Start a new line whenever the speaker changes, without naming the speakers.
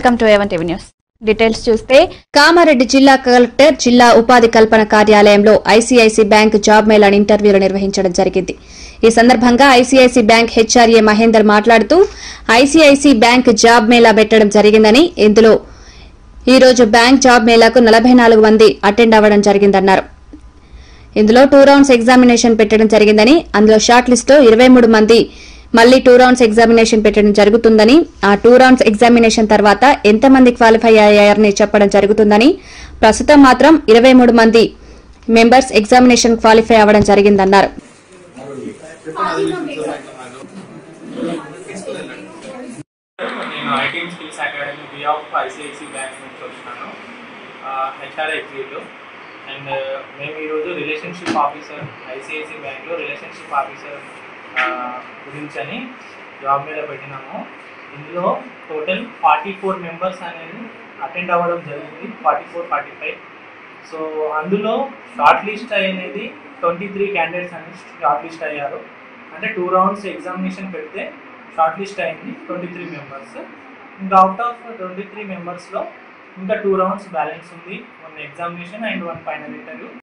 welcome to ఎవన్ TV news details చూస్తే
కామారెడ్డి జిల్లా కలెక్టర్ జిల్లా ఉపాధి కల్పన కార్యాలయంలో ఐసీఐసీ బ్యాంక్ జాబ్ మేళా ఇంటర్వ్యూలు నిర్వహించడం జరిగింది ఈ సందర్భంగా ఐసీఐసీ బ్యాంక్ హెచ్ఆర్ఏ మహేందర్ మాట్లాడుతూ ఐసీఐసీ బ్యాంక్ జాబ్ మేళా పెట్టడం జరిగిందని ఇందులో ఈ రోజు బ్యాంక్ జాబ్ మేళాకు నలభై నాలుగు మంది అటెండ్ అవ్వడం జరిగిందన్నారు ఇందులో టూ రౌండ్స్ ఎగ్జామినేషన్ పెట్టడం జరిగిందని అందులో షార్ట్ లిస్ట్ లో ఇరవై మూడు మంది మళ్లీ టూ రౌండ్స్ ఎగ్జామినేషన్ పెట్టడం జరుగుతుందని ఆ టూ రౌండ్స్ ఎగ్జామినేషన్ తర్వాత ఎంతమంది క్వాలిఫై అయ్యారని చెప్పడం జరుగుతుందని ప్రస్తుతం మాత్రం ఇరవై మూడు మంది మెంబర్స్ ఎగ్జామినేషన్ క్వాలిఫై అవ్వడం జరిగిందన్నారు
నేను ITM skills academy B of ICICI bank నుంచి వచ్చినాను హెచ్ఆర్ ఎగ్జిక్యూటివ్ అండ్ మేము ఈరోజు రిలేషన్షిప్ ఆఫీసర్ ఐసిఐసి బ్యాంక్లో రిలేషన్షిప్ ఆఫీసర్ గురించి అని జాబ్ మీద పెట్టినాము ఇందులో టోటల్ ఫార్టీ ఫోర్ మెంబర్స్ అనేది అటెండ్ అవ్వడం జరిగింది forty four forty five so అందులో షార్ట్ లిస్ట్ అనేది ట్వంటీ త్రీ క్యాండిడేట్స్ అనేది షార్ట్ లిస్ట్ అయ్యారు అంటే టూ రౌండ్స్ ఎగ్జామినేషన్ పెడితే షార్ట్ లిస్ట్ అయింది ట్వంటీ త్రీ మెంబర్స్ ఇంకా అవుట్ ఆఫ్ ట్వంటీ త్రీ మెంబర్స్లో ఇంకా టూ రౌండ్స్ బ్యాలెన్స్ ఉంది one examination and one final interview